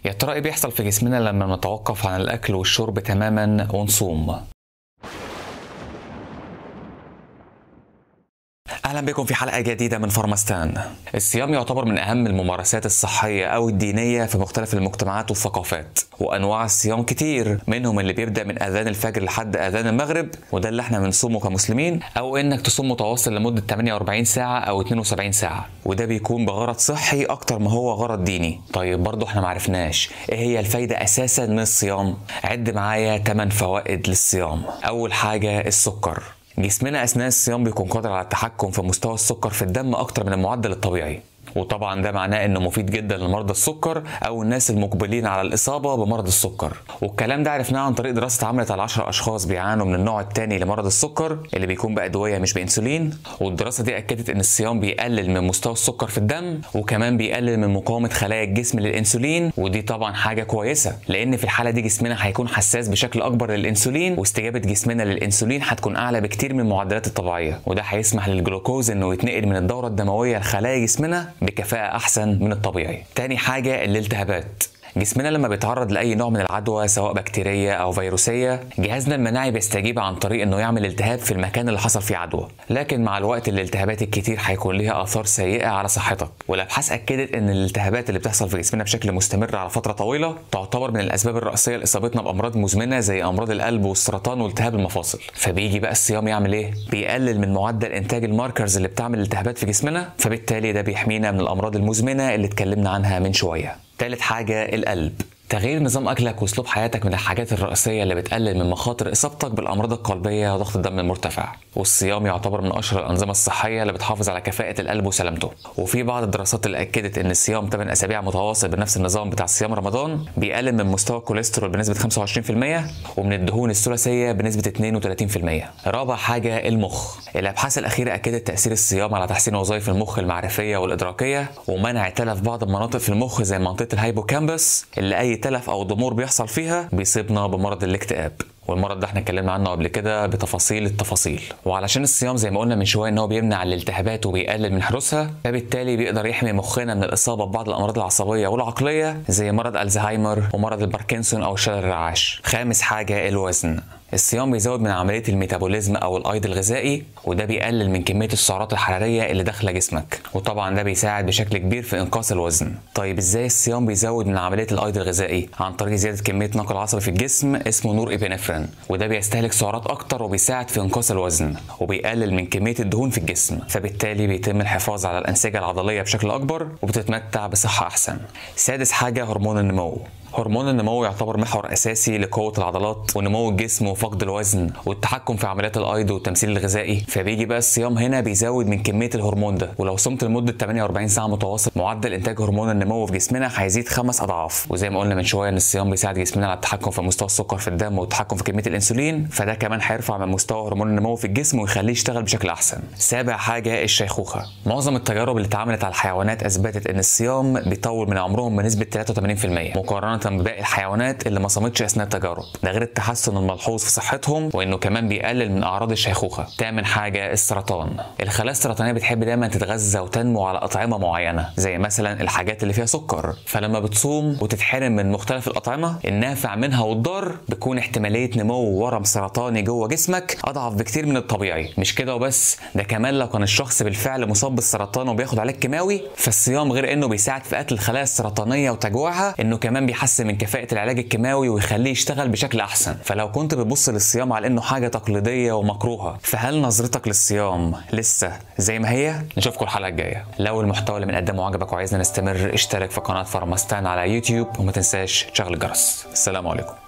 يا ترى ايه بيحصل في جسمنا لما نتوقف عن الاكل والشرب تماما ونصوم اهلا بكم في حلقه جديده من فارماستان الصيام يعتبر من اهم الممارسات الصحيه او الدينيه في مختلف المجتمعات والثقافات وانواع الصيام كتير منهم اللي بيبدا من اذان الفجر لحد اذان المغرب وده اللي احنا بنصومه كمسلمين او انك تصوم متواصل لمده 48 ساعه او 72 ساعه وده بيكون بغرض صحي اكتر ما هو غرض ديني طيب برضه احنا معرفناش ايه هي الفايده اساسا من الصيام عد معايا 8 فوائد للصيام اول حاجه السكر جسمنا اثناء الصيام بيكون قادر على التحكم في مستوى السكر في الدم اكتر من المعدل الطبيعي وطبعا ده معناه انه مفيد جدا لمرضى السكر او الناس المقبلين على الاصابه بمرض السكر والكلام ده عرفناه عن طريق دراسه اتعملت على 10 اشخاص بيعانوا من النوع الثاني لمرض السكر اللي بيكون بادويه مش بانسولين والدراسه دي اكدت ان الصيام بيقلل من مستوى السكر في الدم وكمان بيقلل من مقاومه خلايا الجسم للانسولين ودي طبعا حاجه كويسه لان في الحاله دي جسمنا هيكون حساس بشكل اكبر للانسولين واستجابه جسمنا للانسولين هتكون اعلى بكتير من المعدلات الطبيعيه وده هيسمح للجلوكوز انه يتنقل من الدوره الدمويه لخلايا جسمنا بكفاءه احسن من الطبيعي تاني حاجه الالتهابات جسمنا لما بيتعرض لاي نوع من العدوى سواء بكتيريه او فيروسيه جهازنا المناعي بيستجيب عن طريق انه يعمل التهاب في المكان اللي حصل فيه عدوى لكن مع الوقت الالتهابات الكتير هيكون ليها اثار سيئه على صحتك والابحاث اكدت ان الالتهابات اللي بتحصل في جسمنا بشكل مستمر على فتره طويله تعتبر من الاسباب الرئيسيه لاصابتنا بامراض مزمنه زي امراض القلب والسرطان والتهاب المفاصل فبيجي بقى الصيام يعمل ايه بيقلل من معدل انتاج الماركرز اللي بتعمل التهابات في جسمنا فبالتالي ده بيحمينا من الامراض المزمنه اللي اتكلمنا عنها من شويه تالت حاجة القلب تغيير نظام اكلك واسلوب حياتك من الحاجات الرئيسيه اللي بتقلل من مخاطر اصابتك بالامراض القلبيه وضغط الدم المرتفع والصيام يعتبر من اشهر الانظمه الصحيه اللي بتحافظ على كفاءه القلب وسلامته وفي بعض الدراسات اللي اكدت ان الصيام 8 اسابيع متواصل بنفس النظام بتاع صيام رمضان بيقلل من مستوى الكوليسترول بنسبه 25% ومن الدهون الثلاثيه بنسبه 32% رابع حاجه المخ الابحاث الاخيره اكدت تاثير الصيام على تحسين وظائف المخ المعرفيه والادراكيه ومنع تلف بعض المناطق في المخ زي منطقه الهايبوكامبس اللي اي تلف او ضمور بيحصل فيها بيصيبنا بمرض الاكتئاب والمرض ده احنا اتكلمنا عنه قبل كده بتفاصيل التفاصيل وعلشان الصيام زي ما قلنا من شويه ان هو بيمنع الالتهابات وبيقلل من حدوثها فبالتالي بيقدر يحمي مخنا من الاصابه ببعض الامراض العصبيه والعقليه زي مرض الزهايمر ومرض الباركنسون او شلل الرعاش خامس حاجه الوزن الصيام بيزود من عمليه الميتابوليزم او الايض الغذائي وده بيقلل من كميه السعرات الحراريه اللي داخله جسمك وطبعا ده بيساعد بشكل كبير في انقاص الوزن طيب ازاي الصيام بيزود من عمليه الايض الغذائي عن طريق زياده كميه نقل عصبي في الجسم اسمه نور ابنفرين وده بيستهلك سعرات اكتر وبيساعد في انقاص الوزن وبيقلل من كميه الدهون في الجسم فبالتالي بيتم الحفاظ على الانسجه العضليه بشكل اكبر وبتتمتع بصحه احسن سادس حاجه هرمون النمو هرمون النمو يعتبر محور اساسي لقوه العضلات ونمو الجسم وفقد الوزن والتحكم في عمليات الايض والتمثيل الغذائي فبيجي بقى الصيام هنا بيزود من كميه الهرمون ده ولو صمت لمده 48 ساعه متواصل معدل انتاج هرمون النمو في جسمنا هيزيد خمس اضعاف وزي ما قلنا من شويه ان الصيام بيساعد جسمنا على التحكم في مستوى السكر في الدم والتحكم في كميه الانسولين فده كمان هيرفع من مستوى هرمون النمو في الجسم ويخليه يشتغل بشكل احسن سابع حاجه الشيخوخه معظم التجارب اللي اتعملت على الحيوانات اثبتت ان الصيام بيطول من عمرهم بنسبه 83% مقارنه بباقي الحيوانات الحيوانات اللي ما صامتش اثناء التجارب ده غير التحسن الملحوظ في صحتهم وانه كمان بيقلل من اعراض الشيخوخه تامن حاجه السرطان الخلايا السرطانيه بتحب دايما تتغذى وتنمو على اطعمه معينه زي مثلا الحاجات اللي فيها سكر فلما بتصوم وتتحرم من مختلف الاطعمه النافع منها والضار بيكون احتماليه نمو ورم سرطاني جوه جسمك اضعف بكتير من الطبيعي مش كده وبس ده كمان لو كان الشخص بالفعل مصاب بالسرطان وبياخد علاج كيماوي فالصيام غير انه بيساعد في قتل الخلايا السرطانيه وتجويعها انه كمان بيحسن من كفاءه العلاج الكيماوي ويخليه يشتغل بشكل احسن فلو كنت بتبص للصيام على انه حاجه تقليديه ومكروهه فهل نظرتك للصيام لسه زي ما هي نشوفكم الحلقه الجايه لو المحتوى اللي بنقدمه عجبك وعايزنا نستمر اشترك في قناه فارماستان على يوتيوب وما تنساش تشغل الجرس السلام عليكم